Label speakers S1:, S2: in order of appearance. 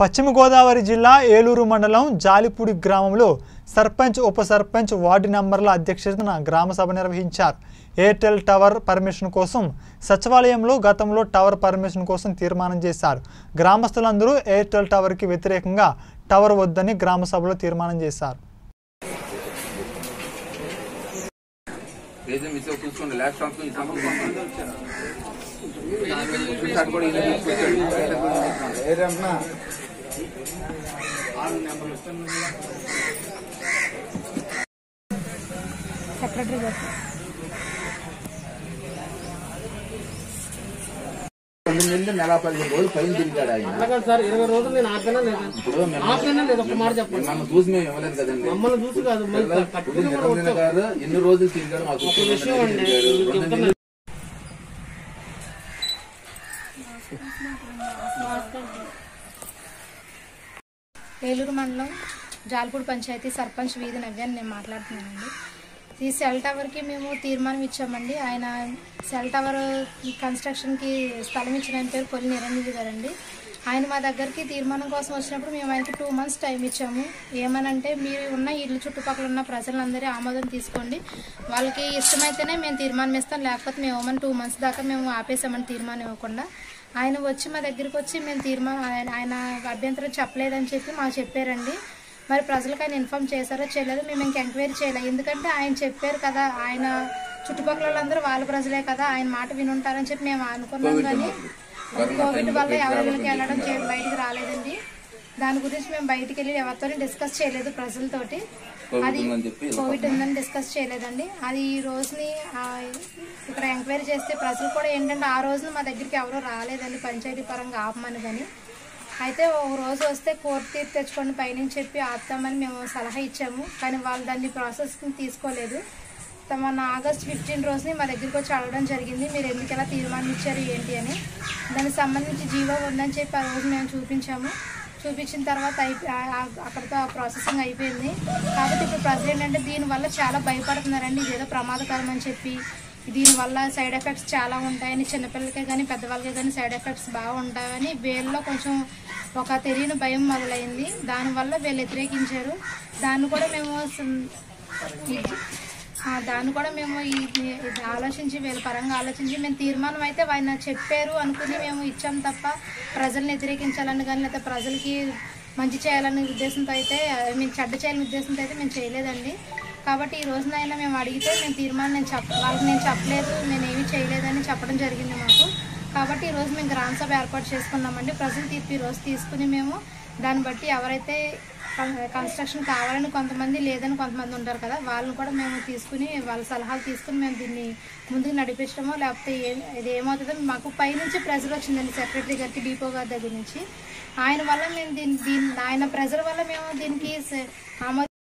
S1: పశ్చిమ గోదావరి జిల్లా ఏలూరు మండలం జాలిపూడి గ్రామంలో సర్పంచ్ ఉప సర్పంచ్ వార్డు నంబర్ల అధ్యక్షతన గ్రామ సభ నిర్వహించారు ఎయిర్టెల్ టవర్ పర్మిషన్ కోసం సచివాలయంలో గతంలో టవర్ పర్మిషన్ కోసం తీర్మానం చేశారు గ్రామస్తులందరూ ఎయిర్టెల్ టవర్కి వ్యతిరేకంగా టవర్ వద్దని గ్రామ సభలో తీర్మానం చేశారు
S2: ఏదో మిస్ చూసుకోండి ల్యాబ్ షాప్ ఈ సంపద చూసాడు కూడా ఈయన తీసుకొచ్చాడు
S3: ఏరన్నా
S4: సెక్రటరీ గారు
S2: రెండు నెలలు నెల పదిహేను రోజులు పైన తిరిగాడు ఆయన
S5: అలాగే సార్ ఇరవై రోజులు నేను ఆపైనా లేదు
S2: ఇప్పుడు మేము
S5: ఆపైనా లేదు ఒక మాట చెప్పండి
S2: మనం చూసి మేము ఇవ్వలేదు కదండి
S5: మమ్మల్ని చూసి కాదు మళ్ళీ
S2: ఇప్పుడు
S5: కట్టుకుని కూడా
S2: నిరంజన్
S5: వచ్చాం.
S2: గారు ఎన్ని రోజులు తిరిగాడు మాకు
S5: ఒక విషయం
S2: రెండు
S5: అండి
S2: నెలలు తిరిగాడు.
S5: మీకు
S2: రెండు
S5: చెప్తున్నా.
S2: నెలలు
S4: ఏలూరు మండలం జాల్పూడి పంచాయతీ సర్పంచ్ వీధి నవ్యాన్ని నేను మాట్లాడుతున్నానండి ఈ సెల్ టవర్కి మేము తీర్మానం ఇచ్చామండి ఆయన సెల్ టవర్ కన్స్ట్రక్షన్కి స్థలం ఇచ్చిన ఆయన పేరు కొల్లి నిరంజన్ గారండి ఆయన మా దగ్గరికి తీర్మానం కోసం వచ్చినప్పుడు మేము ఆయనకి టూ మంత్స్ టైం ఇచ్చాము ఏమనంటే మీరు ఉన్న ఇల్లు చుట్టుపక్కల ఉన్న ప్రజలందరి ఆమోదం తీసుకోండి వాళ్ళకి ఇష్టమైతేనే మేము తీర్మానం ఇస్తాం లేకపోతే మేము ఇవ్వమని టూ మంత్స్ దాకా మేము ఆపేసామని తీర్మానం ఇవ్వకుండా ఆయన వచ్చి మా దగ్గరికి వచ్చి మేము తీర్మానం ఆయన ఆయన అభ్యంతరం చెప్పలేదని చెప్పి మాకు చెప్పారండి మరి ప్రజలకు ఆయన ఇన్ఫామ్ చేశారో చేయలేదో మేము ఇంక ఎంక్వైరీ చేయలేదు ఎందుకంటే ఆయన చెప్పారు కదా ఆయన చుట్టుపక్కల వాళ్ళందరూ వాళ్ళ ప్రజలే కదా ఆయన మాట వినుంటారని చెప్పి మేము అనుకున్నాం కానీ కోవిడ్ వల్ల ఎవరికి వెళ్ళడం చే- బయటికి రాలేదండి దాని గురించి మేము బయటికి వెళ్ళి ఎవరితో డిస్కస్ చేయలేదు ప్రజలతోటి అది
S2: ఉందని చెప్పి
S4: కోవిడ్ ఉందని డిస్కస్ చేయలేదండి అది ఈ రోజుని ఆ, ఇక్కడ ఎంక్వైరీ చేస్తే ప్రజలు కూడా ఏంటంటే ఆ రోజున మా దగ్గరికి ఎవరూ రాలేదండి పంచాయతీ పరంగా ఆపమని కానీ అయితే ఒక రోజు వస్తే కోర్టు తీర్పు తెచ్చుకొని పైనుంచి చెప్పి ఆపుతామని మేము సలహా ఇచ్చాము కానీ వాళ్ళు దాన్ని ప్రాసెస్కి తీసుకోలేదు మన ఆగస్ట్ ఫిఫ్టీన్ రోజుని మా దగ్గరికి వచ్చి అడగడం జరిగింది మీరు ఎందుకు ఎలా తీర్మానం ఇచ్చారు ఏంటి అని దానికి సంబంధించి జీవో ఉందని చెప్పి ఆ రోజు మేము చూపించాము చూపించిన తర్వాత అయిపో ఆ- ఆ- అక్కడితో ఆ ప్రాసెసింగ్ అయిపోయింది కాబట్టి ఇప్పుడు ప్రజలు ఏంటంటే దీనివల్ల చాలా భయపడుతున్నారండి ఇదేదో ప్రమాదకరం అని చెప్పి దీనివల్ల సైడ్ ఎఫెక్ట్స్ చాలా ఉంటాయని చిన్నపిల్లలకే కానీ పెద్దవాళ్ళకే కానీ సైడ్ ఎఫెక్ట్స్ బాగా ఉంటాయని వీళ్ళలో కొంచెం ఒక తెలియని భయం మొదలైంది దానివల్ల వీళ్ళు వ్యతిరేకించారు దాన్ని కూడా మేము సం- ఇది- ఆ, దాన్ని కూడా మేము ఈ- ఈ- ఇది ఆలోచించి వీళ్ళ పరంగా ఆలోచించి మేము తీర్మానం అయితే ఆయన చెప్పారు అనుకుని మేము ఇచ్చాం తప్ప ప్రజల్ని వ్యతిరేకించాలని కానీ లేకపోతే ప్రజలకి మంచి చేయాలనే ఉద్దేశంతో అయితే మేము చెడ్డ చేయాలనే ఉద్దేశంతో అయితే మేము చేయలేదండి కాబట్టి ఈ రోజునైనా మేము అడిగితే మేము తీర్మానం నేను చెప్ప వాళ్ళకి నేను చెప్పలేదు నేను ఏమీ చేయలేదని చెప్పడం జరిగింది మాకు కాబట్టి ఈ రోజు మేము గ్రామ సభ ఏర్పాటు చేసుకున్నామండి ప్రజలు తీర్పు ఈ రోజు తీసుకుని మేము దాన్ని బట్టి ఎవరైతే కన్- కన్స్ట్రక్షన్ కావాలని కొంతమంది లేదని కొంతమంది ఉంటారు కదా వాళ్ళని కూడా మేము తీసుకుని వాళ్ళ సలహాలు తీసుకుని మేము దీన్ని ముందుకు నడిపించడమో లేకపోతే ఏ ఇది ఏమవుతుందో మాకు పైనుంచి ప్రెజర్ వచ్చిందండి సెక్రటరీ గారికి డిపో గారి దగ్గర నుంచి ఆయన వల్ల మేము దీన్ని దీన్ని ఆయన ప్రెజర్ వల్ల మేము దీనికి స- ఆమోద